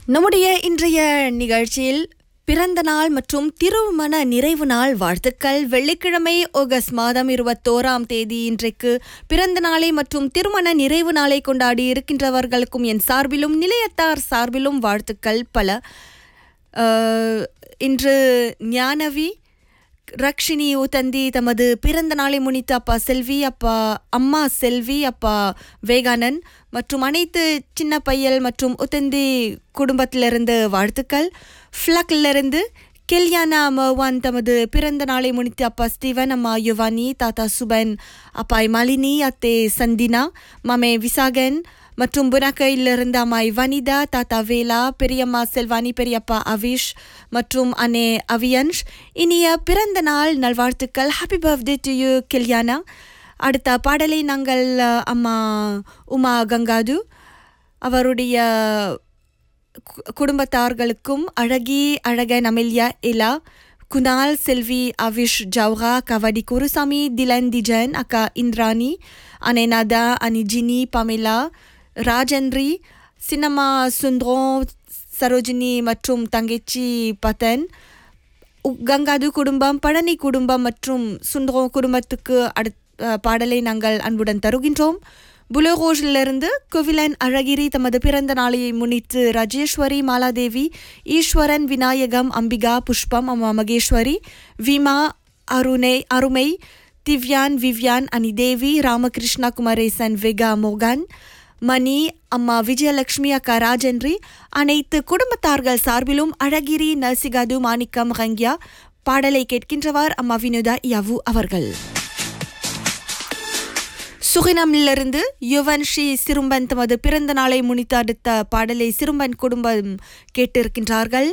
நம்முடைய இன்றைய நிகழ்ச்சியில் பிறந்த நாள் மற்றும் திருமண நிறைவு நாள் வாழ்த்துக்கள் வெள்ளிக்கிழமை ஆகஸ்ட் மாதம் இருபத்தோராம் தேதி இன்றைக்கு பிறந்த நாளை மற்றும் திருமண நிறைவு நாளை கொண்டாடி இருக்கின்றவர்களுக்கும் என் சார்பிலும் நிலையத்தார் சார்பிலும் வாழ்த்துக்கள் பல அஹ், இன்று ஞானவி ரக்ஷினி உத்தந்தி தமது பிறந்த நாளை முன்னிட்டு அப்பா செல்வி அப்பா அம்மா செல்வி அப்பா வேகானன் மற்றும் அனைத்து சின்ன பையல் மற்றும் உத்தந்தி குடும்பத்திலிருந்து வாழ்த்துக்கள் ஃப்ளக்லிருந்து கெல்யானா மர்வான் தமது பிறந்த நாளை முன்னிட்டு அப்பா ஸ்டீவன் அம்மா யுவானி தாத்தா சுபன் அப்பாய் மாலினி அத்தே சந்தினா மாமே விசாகன் மற்றும் புனக்கையிலிருந்து அம்மாய் வனிதா தாத்தா வேலா பெரியம்மா செல்வானி பெரியப்பா அவிஷ் மற்றும் அனே அவியன்ஷ் இனிய பிறந்த நாள் நல்வாழ்த்துக்கள் ஹாப்பி பர்த்டே டு யூ கல்யாணா அடுத்த பாடலை நாங்கள் அஹ், அம்மா உமா கங்காது அவருடைய கு- குடும்பத்தார்களுக்கும் அழகி அழகன் அமெல்யா இலா குணால் செல்வி அவிஷ் ஜவுகா கவடி குருசாமி திலன் திஜன் அக்கா இந்திராணி அனேனாதா அனிஜினி பமிலா ராஜன்ரி சின்னம்மா சுந்தரம் சரோஜினி மற்றும் தங்கச்சி பதன் உ- கங்காது குடும்பம் பழனி குடும்பம் மற்றும் சுந்தரம் குடும்பத்துக்கு அடுத்த பாடலை நாங்கள் அன்புடன் தருகின்றோம் புலோகோஷிலிருந்து குவிலன் அழகிரி தமது பிறந்த நாளை முன்னிட்டு ராஜேஸ்வரி மாலாதேவி ஈஸ்வரன் விநாயகம் அம்பிகா புஷ்பம் அம்மா மகேஸ்வரி விமா அருணை அருமை திவ்யான் விவ்யான் அனிதேவி ராமகிருஷ்ணா குமரேசன் வெகா மோகன் மணி அம்மா விஜயலட்சுமி அக்கா ராஜன்றி அனைத்து குடும்பத்தார்கள் சார்பிலும் அழகிரி நர்சிகாது மாணிக்கம் ரங்யா பாடலை கேட்கின்றவர் அம்மா வினோதா யவு அவர்கள் சுகினமிலிருந்து யுவன் ஸ்ரீ சிறும்பன் தமது பிறந்த நாளை முன்னிட்டு அடுத்த பாடலை சிறும்பன் குடும்பம் கேட்டிருக்கின்றார்கள்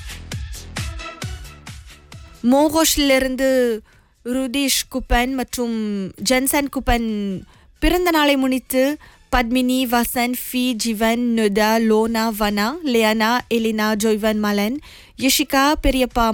மோகோஷிலிருந்து ருதீஷ் குப்பன் மற்றும் ஜென்சன் குப்பன் பிறந்த நாளை முன்னிட்டு பத்மினி வசன் ஃபி ஜிவன் நுதா லோனா வனா லியானா எலினா ஜொய்வன் மலன் யஷிகா பெரியப்பா